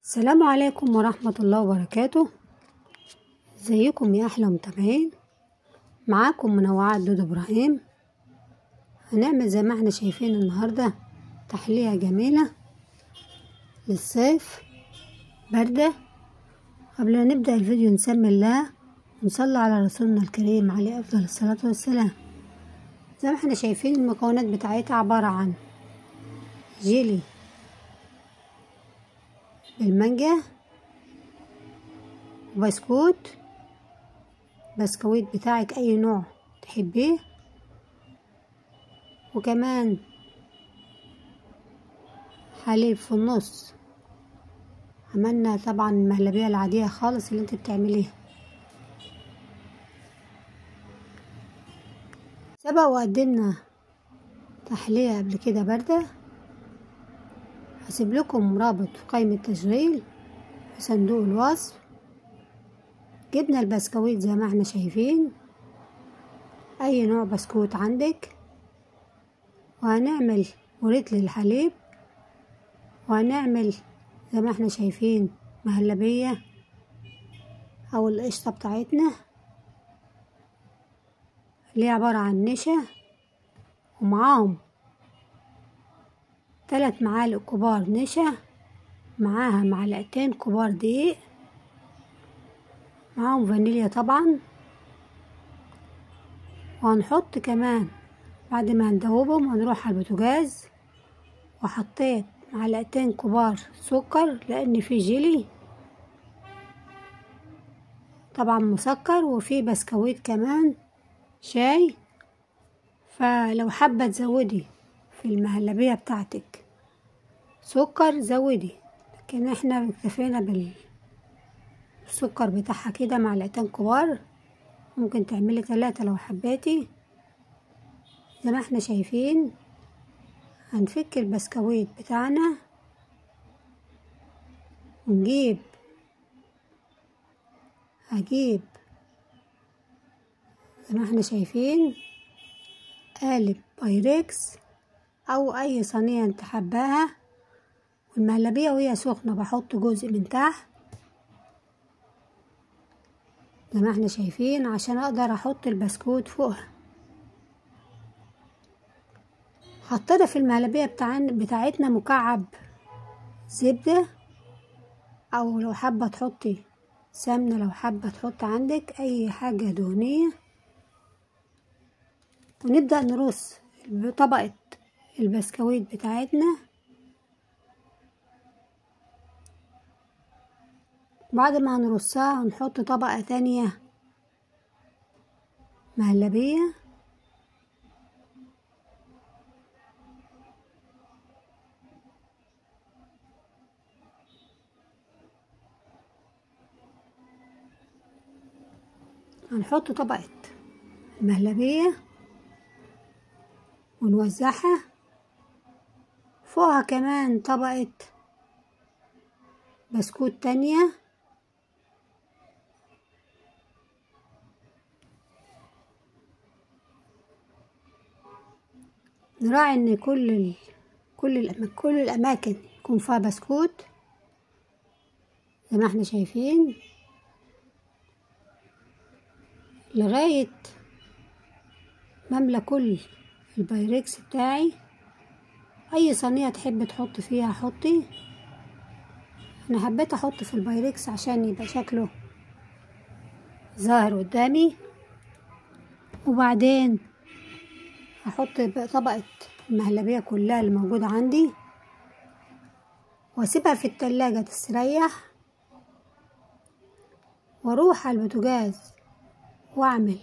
السلام عليكم ورحمة الله وبركاته ازيكم يا احلى متابعين معاكم منوعات دودو ابراهيم هنعمل زي ما احنا شايفين النهاردة تحلية جميلة للصيف باردة قبل ما نبدأ الفيديو نسمي الله ونصلي على رسولنا الكريم عليه افضل الصلاة والسلام زي ما احنا شايفين المكونات بتاعتها عبارة عن جيلي بالمانجا وبسكوت بسكويت بتاعك اي نوع تحبيه وكمان حليب في النص عملنا طبعا المهلبية العادية خالص اللي انت بتعمليها سبق وقدمنا تحلية قبل كده باردة هسيب لكم رابط في قائمة تشغيل في صندوق الوصف جبنا البسكويت زي ما احنا شايفين اي نوع بسكوت عندك وهنعمل وريت للحليب وهنعمل زي ما احنا شايفين مهلبية او القشطة بتاعتنا اللي هي عبارة عن نشا ومعاهم ثلاث معالق كبار نشا معاها معلقتين كبار دقيق معاهم فانيليا طبعا وهنحط كمان بعد ما ندوبهم هنروح على البوتاجاز وحطيت معلقتين كبار سكر لان في جيلي طبعا مسكر وفي بسكويت كمان شاي فلو حابة تزودي في المهلبية بتاعتك سكر زودي لكن احنا اكتفينا بالسكر بتاعها كده معلقتين كبار ممكن تعملي تلاتة لو حبيتي زي ما احنا شايفين هنفك البسكويت بتاعنا ونجيب هجيب زي ما احنا شايفين قالب بايركس او اي صينية انت حباها والمهلبية وهي سخنة بحط جزء من تحت زي ما احنا شايفين عشان اقدر احط البسكوت فوقها حطينا في المهلبية بتاعنا بتاعتنا مكعب زبدة او لو حابة تحطي سمنة لو حابة تحط عندك اي حاجة دهنية ونبدأ نرص طبقة البسكويت بتاعتنا بعد ما هنرصها هنحط طبقة تانية مهلبية هنحط طبقة مهلبية ونوزعها فوقها كمان طبقة بسكوت تانية نراعي ان كل ال... كل الأم... كل الاماكن يكون فيها بسكوت زي ما احنا شايفين لغاية مملى كل البايركس بتاعي اي صينيه تحب تحط فيها حطي انا حبيت احط في البايركس عشان يبقى شكله ظاهر قدامي وبعدين هحط طبقه المهلبيه كلها اللي موجوده عندي واسيبها في التلاجة تستريح واروح على البوتاجاز واعمل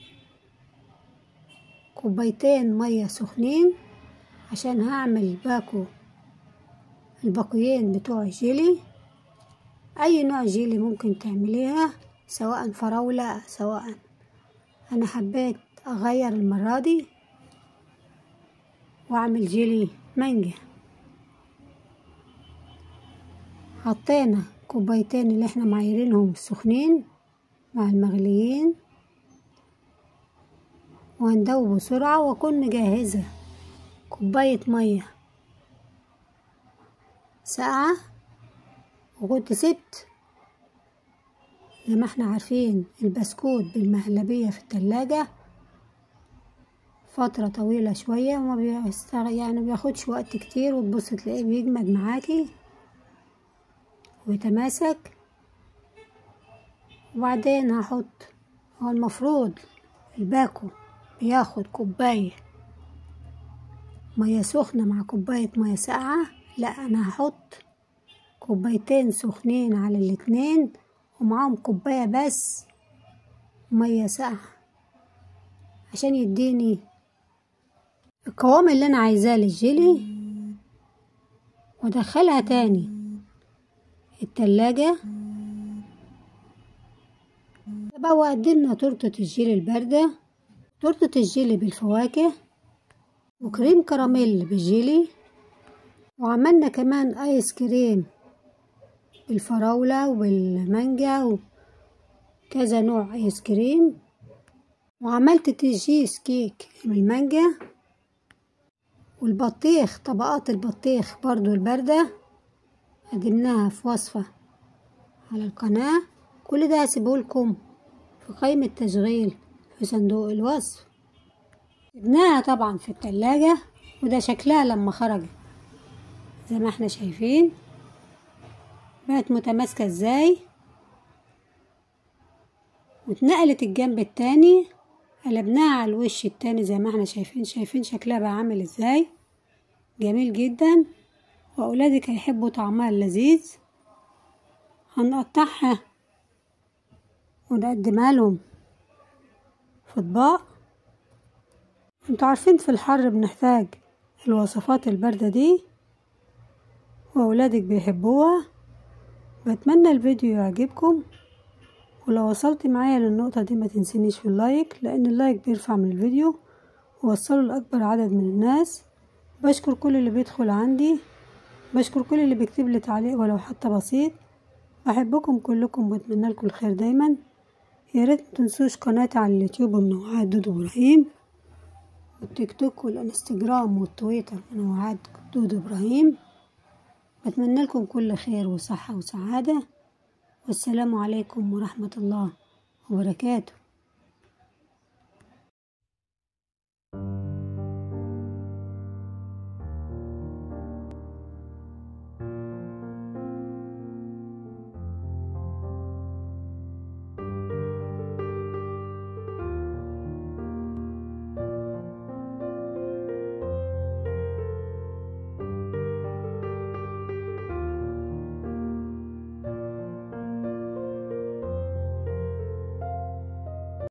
كوبايتين ميه سخنين عشان هعمل باكو الباقيين بتوع الجيلي اي نوع جيلي ممكن تعمليها سواء فراولة سواء انا حبيت اغير المرة دي واعمل جيلي مانجا حطينا كوبايتين اللي احنا معايرينهم سخنين مع المغليين وهندوب بسرعة واكون مجهزة كوباية مية ساقعة وكنت سبت زي ما احنا عارفين البسكوت بالمهلبية في التلاجة فترة طويلة شوية وما بيستغ... يعني بياخدش وقت كتير وتبص تلاقيه بيجمد معاكي ويتماسك وبعدين هحط هو المفروض الباكو بياخد كوباية مية سخنة مع كوباية مية ساقعة لا أنا هحط كوبايتين سخنين على الاتنين ومعاهم كوباية بس مية ساقعة عشان يديني القوام اللي أنا عايزاه للجيلي وأدخلها تاني التلاجة بقى وقدمنا تورتة الجيلي الباردة تورتة الجيلي بالفواكه وكريم كراميل بالجيلي وعملنا كمان ايس كريم بالفراولة وبالمانجا وكذا نوع ايس كريم وعملت تجيس كيك بالمانجا والبطيخ طبقات البطيخ برضو الباردة قدمناها في وصفة على القناة كل ده هسيبهولكم في قائمة تشغيل في صندوق الوصف سبناها طبعا في التلاجة وده شكلها لما خرجت زي ما احنا شايفين بقت متماسكة ازاي واتنقلت الجنب التاني قلبناها على الوش التاني زي ما احنا شايفين شايفين شكلها بقى عامل ازاي جميل جدا واولادك هيحبوا طعمها اللذيذ هنقطعها ونقدمها لهم في اطباق انتوا عارفين في الحر بنحتاج الوصفات الباردة دي واولادك بيحبوها بتمنى الفيديو يعجبكم ولو وصلت معايا للنقطة دي ما تنسينيش في اللايك لان اللايك بيرفع من الفيديو ووصله لأكبر عدد من الناس بشكر كل اللي بيدخل عندي بشكر كل اللي بيكتب لي تعليق ولو حتى بسيط بحبكم كلكم واتمنى لكم الخير دايما يا ريت متنسوش قناتي على اليوتيوب منوعات دودو ابراهيم والتيك توك والانستجرام والتويتر منوعات دودو ابراهيم بتمنى لكم كل خير وصحة وسعادة والسلام عليكم ورحمة الله وبركاته